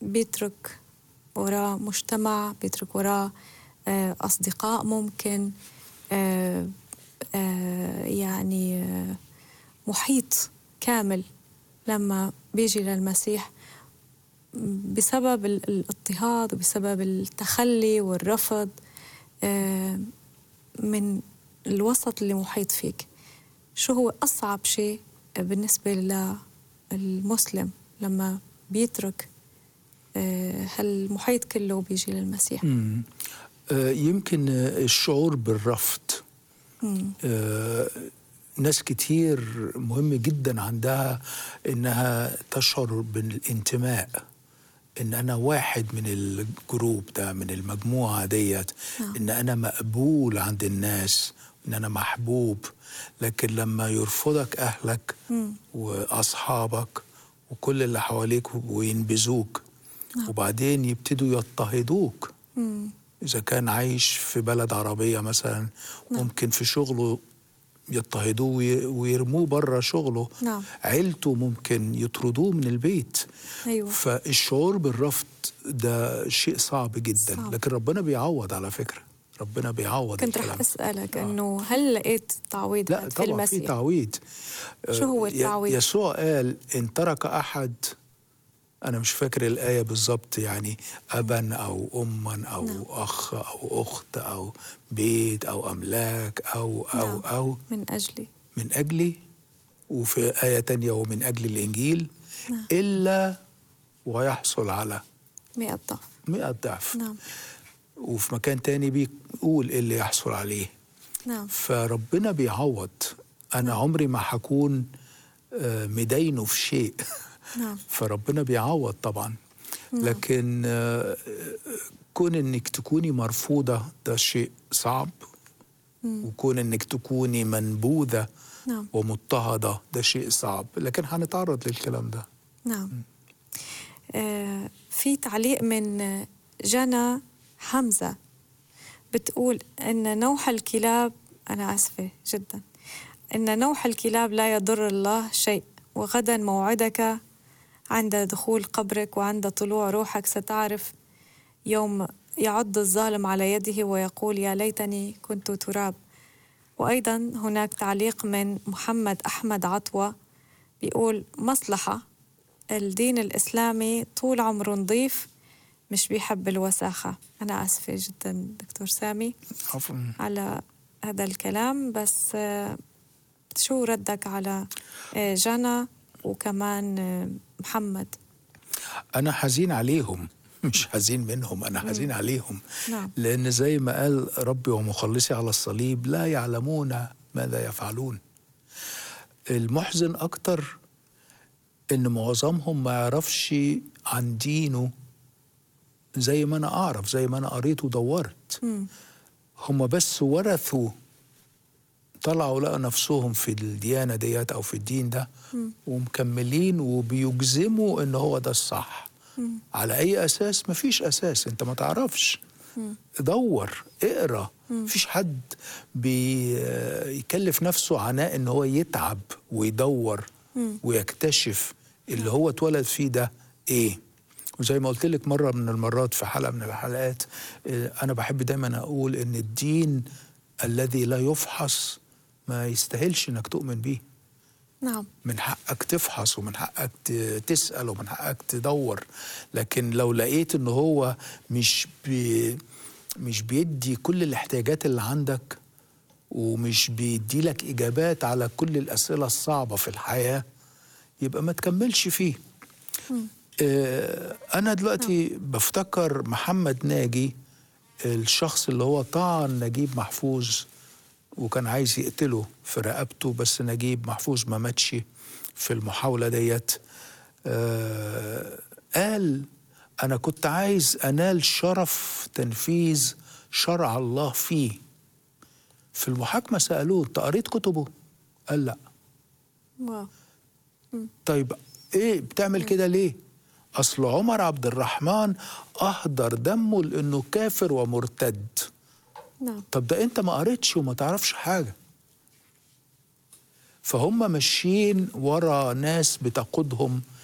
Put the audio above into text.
بيترك وراه مجتمع بيترك وراه آه، أصدقاء ممكن آه، آه، يعني آه، محيط كامل لما بيجي للمسيح بسبب ال- الاضطهاد وبسبب التخلي والرفض آه، من الوسط اللي محيط فيك شو هو أصعب شيء بالنسبة للمسلم لما بيترك آه، هالمحيط كله وبيجي للمسيح مم. آه، يمكن آه، الشعور بالرفض مم. آه، ناس كتير مهم جدا عندها انها تشعر بالانتماء ان انا واحد من الجروب ده من المجموعه ديت نعم. ان انا مقبول عند الناس ان انا محبوب لكن لما يرفضك اهلك مم. واصحابك وكل اللي حواليك وينبذوك وبعدين يبتدوا يضطهدوك مم. إذا كان عايش في بلد عربية مثلا ممكن في شغله يضطهدوه وي- ويرموه بره شغله نعم. عيلته ممكن يطردوه من البيت أيوة. فالشعور بالرفض ده شيء صعب جدا صعب. لكن ربنا بيعوض على فكرة ربنا بيعوض كنت رح الكلام. أسألك إنه هل لقيت تعويض لا هاد في طبعا في المسيح؟ تعويض شو هو آه، ي- التعويض؟ يسوع قال ان ترك احد انا مش فاكر الايه بالظبط يعني ابا او اما او نعم. اخ او اخت او بيت او املاك او او نعم. او من أجلي من اجلي وفي ايه تانية ومن اجل الانجيل نعم. الا ويحصل على مئة ضعف مئة ضعف نعم وفي مكان تاني بيقول إيه اللي يحصل عليه نعم فربنا بيعوض انا عمري ما هكون آه، مدينه في شيء نعم فربنا بيعوض طبعا لكن آه، كون انك تكوني مرفوضه ده شيء صعب وكون انك تكوني منبوذه نعم ومضطهده ده شيء صعب لكن هنتعرض للكلام ده نعم آه في تعليق من آه، جنى حمزة بتقول إن نوح الكلاب أنا آسفة جدا إن نوح الكلاب لا يضر الله شيء وغدا موعدك عند دخول قبرك وعند طلوع روحك ستعرف يوم يعض الظالم على يده ويقول يا ليتني كنت تراب وأيضا هناك تعليق من محمد أحمد عطوة بيقول مصلحة الدين الإسلامي طول عمره نظيف مش بيحب الوساخة أنا آسفة جدا دكتور سامي عفوا على هذا الكلام بس آه، شو ردك على آه، جنى وكمان آه، محمد انا حزين عليهم مش حزين منهم انا حزين عليهم نعم. لان زي ما قال ربي ومخلصي على الصليب لا يعلمون ماذا يفعلون المحزن اكتر ان معظمهم ما يعرفش عن دينه زي ما انا اعرف زي ما انا قريت ودورت مم. هم بس ورثوا طلعوا لقوا نفسهم في الديانة ديت أو في الدين ده ومكملين وبيجزموا إن هو ده الصح على أي أساس مفيش أساس أنت ما تعرفش دور اقرا مفيش حد بيكلف نفسه عناء ان هو يتعب ويدور ويكتشف اللي هو اتولد فيه ده ايه وزي ما قلت لك مره من المرات في حلقه من الحلقات آه، انا بحب دايما اقول ان الدين الذي لا يفحص ما يستاهلش انك تؤمن بيه نعم من حقك تفحص ومن حقك ت- تسأل ومن حقك تدور لكن لو لقيت ان هو مش بي مش بيدي كل الاحتياجات اللي عندك ومش بيدي لك اجابات على كل الاسئله الصعبه في الحياه يبقى ما تكملش فيه آه، انا دلوقتي بفتكر محمد ناجي الشخص اللي هو طعن نجيب محفوظ وكان عايز يقتله في رقبته بس نجيب محفوظ ما ماتش في المحاولة ديت آه قال أنا كنت عايز أنال شرف تنفيذ شرع الله فيه في المحاكمة سألوه أنت قريت كتبه؟ قال لا واو طيب ايه بتعمل كده ليه اصل عمر عبد الرحمن اهدر دمه لانه كافر ومرتد نعم طب ده انت ما قريتش وما تعرفش حاجه فهم ماشيين ورا ناس بتقودهم